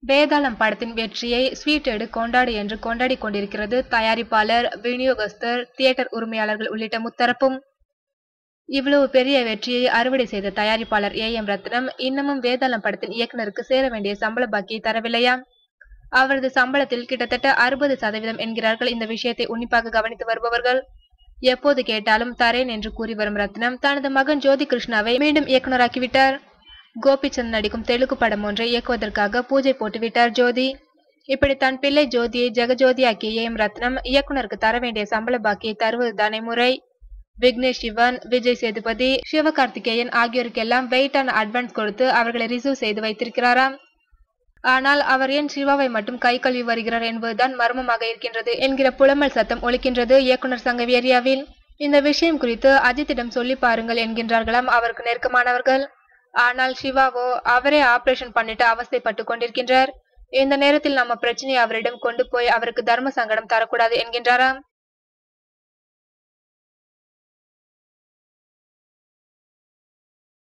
வேதாளம் படத்தின் வெற்றியை ஸ்வீட் எடு கொண்டாடு என்று கொண்டாடி கொண்டிருக்கிறது தயாரிப்பாளர் விநியோகஸ்தர் தியேட்டர் உரிமையாளர்கள் உள்ளிட்ட முத்தரப்பும் இவ்வளவு பெரிய வெற்றியை அறுவடை செய்த தயாரிப்பாளர் ஏ எம் ரத்னம் இன்னமும் வேதாளம் படத்தின் இயக்குனருக்கு சேர வேண்டிய சம்பள பாக்கியை தரவில்லையா அவரது சம்பளத்தில் கிட்டத்தட்ட அறுபது சதவீதம் என்கிறார்கள் இந்த விஷயத்தை உன்னிப்பாக கவனித்து வருபவர்கள் எப்போது கேட்டாலும் தரேன் என்று கூறி வரும் ரத்னம் தனது மகன் ஜோதி கிருஷ்ணாவை மீண்டும் இயக்குனராக்கிவிட்டார் கோபிச்சந்த் நடிக்கும் தெலுங்கு படம் ஒன்றை இயக்குவதற்காக பூஜை போட்டுவிட்டார் ஜோதி இப்படி தன் பிள்ளை ஜோதியை ஜெகஜோதியாக்கிய ஏ எம் ரத்னம் இயக்குனருக்கு தர வேண்டிய சம்பள பாக்கியை தருவதுதானே முறை விக்னேஷ் சிவன் விஜய் சேதுபதி சிவகார்த்திகேயன் ஆகியோருக்கெல்லாம் வெயிட்டான அட்வான்ஸ் கொடுத்து அவர்களை ரிசீவ் செய்து வைத்திருக்கிறாராம் ஆனால் அவர் ஏன் சிவாவை மட்டும் கை கழுவி வருகிறார் என்பதுதான் மர்மமாக இருக்கின்றது என்கிற புலமல் சத்தம் ஒலிக்கின்றது இயக்குனர் சங்க ஏரியாவில் இந்த விஷயம் குறித்து அஜித்திடம் சொல்லி பாருங்கள் என்கின்றார்களாம் அவருக்கு நெருக்கமானவர்கள் ஆனால் சிவாவோ அவரே ஆபரேஷன் பண்ணிட்டு அவஸ்தைப்பட்டு கொண்டிருக்கின்றார் இந்த நேரத்தில் நம்ம பிரச்சனையை அவரிடம் கொண்டு போய் அவருக்கு தர்ம சங்கடம் தரக்கூடாது என்கின்றாராம்